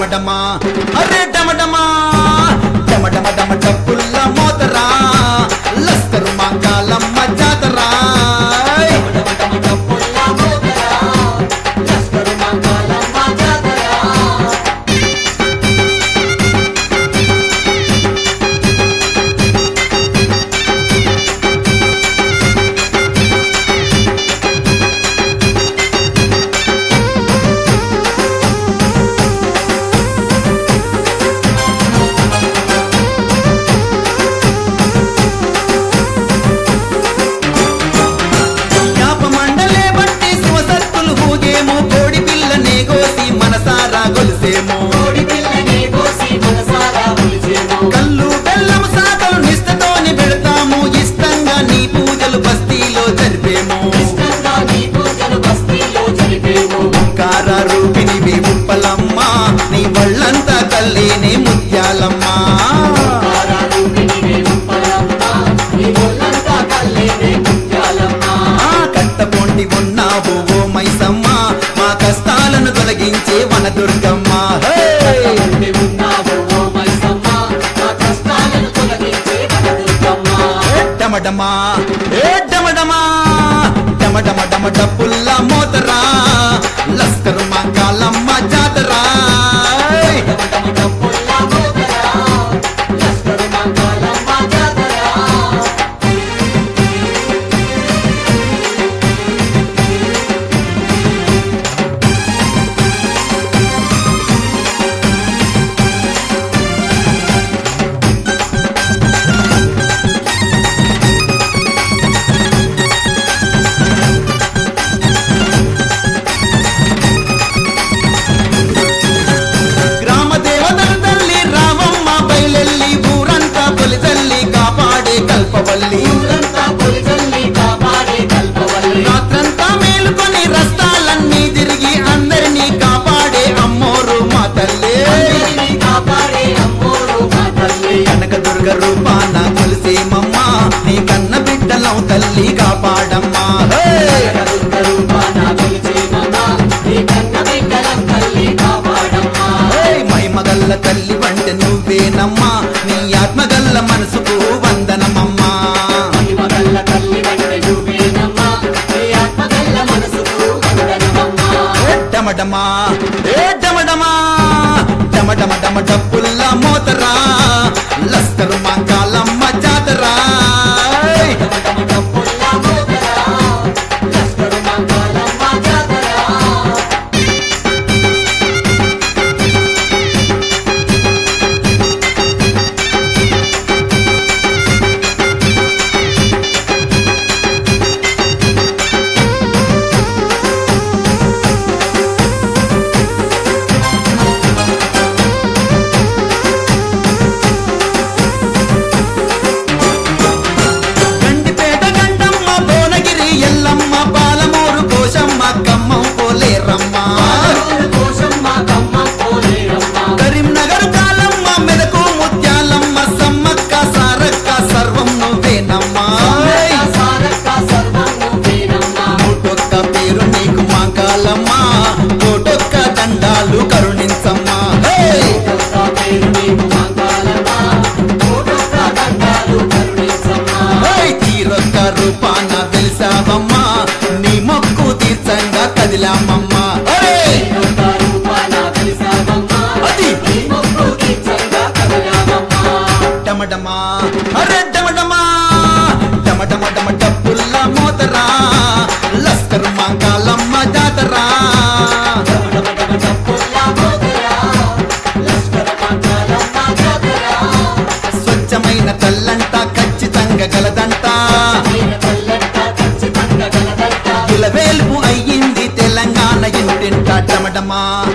డమడమా అరే డమడమా డమడమ డమ డప్పుల్ల మోతరా లస్కరు మా కాలమ్మ జాతరా యాప మండలే బట్టి శివసత్తులు హూగేమో కోడి పిల్లనే గోసి మనసారా గొలిసేమో కళ్ళు బెల్లం సాకలు నిష్టతోని పెడతాము ఇష్టంగా నీ పూజలు బస్తీలో జరిపేము కార రూపినివి ఉప్పలమ్మ నీ వళ్ళంతా కల్లేనే ముత్యాలమ్మ ఆ కట్టపొండి ఉన్నావు ఓ మైసమ్మ మా కష్టాలను తొలగించే వన దుర్గమ్మ హే! డమడమా ఏ డమడమా డమడమ డమ డప్పుల్ల మోతరా లస్కరు మా కాలమ్మ జాతరా గ్రామ దేవతల తల్లి రామమ్మ బయలెల్లి ఊరంతా పొలి తల్లి కాపాడే కల్పవల్లి రాత్రంతా మేలుకొని రస్తాలన్నీ తిరిగి అందరినీ కాపాడే అమ్మోరు మా తల్లి కనక దుర్గ రూపాన కొలిసేమమ్మ నీ కన్న బిడ్డలం తల్లి కాపాడమ్మా హే! హే! మహిమగల్ల తల్లి వంట నువ్వేనమ్మా నీ ఆత్మగల్ల మనసుకు వందనమమ్మా ఏ డమడమా ఏ డమడమా డమడమ డమ డప్పుల్ల మోతరా లస్కరు మా కాలమ్మ జాతరా గండిపేట గండమ్మ భువనగిరి ఎల్లమ్మ పాలమూరు కోశమ్మ కమ్మం పోలేరమ్మ కరీంనగర్ కాలమ్మ మెదకు ముత్యాలమ్మ సమ్మక్క సారక్క సర్వం నువ్వేనమ్మా కోటొక్క పేరు నీకు మా కాలమ్మ కోటొక్క దండాలు కరుణించమ్మా హే! హే! తీరొక్క రూపాన తెలిసావమ్మా నీ మొక్కు తీర్చంగా కదిలామమ్మా హే! అది డమడమా అరే డమడమా డమడమ డమ డప్పుల్ల మోతరా లస్కరు మా కాలమ్మ జాతరా స్వచ్ఛమైన తల్లంట ఖచ్చితంగా గలదంట ఇలవేల్పు అయ్యింది తెలంగాణ ఇంటింట డమడమా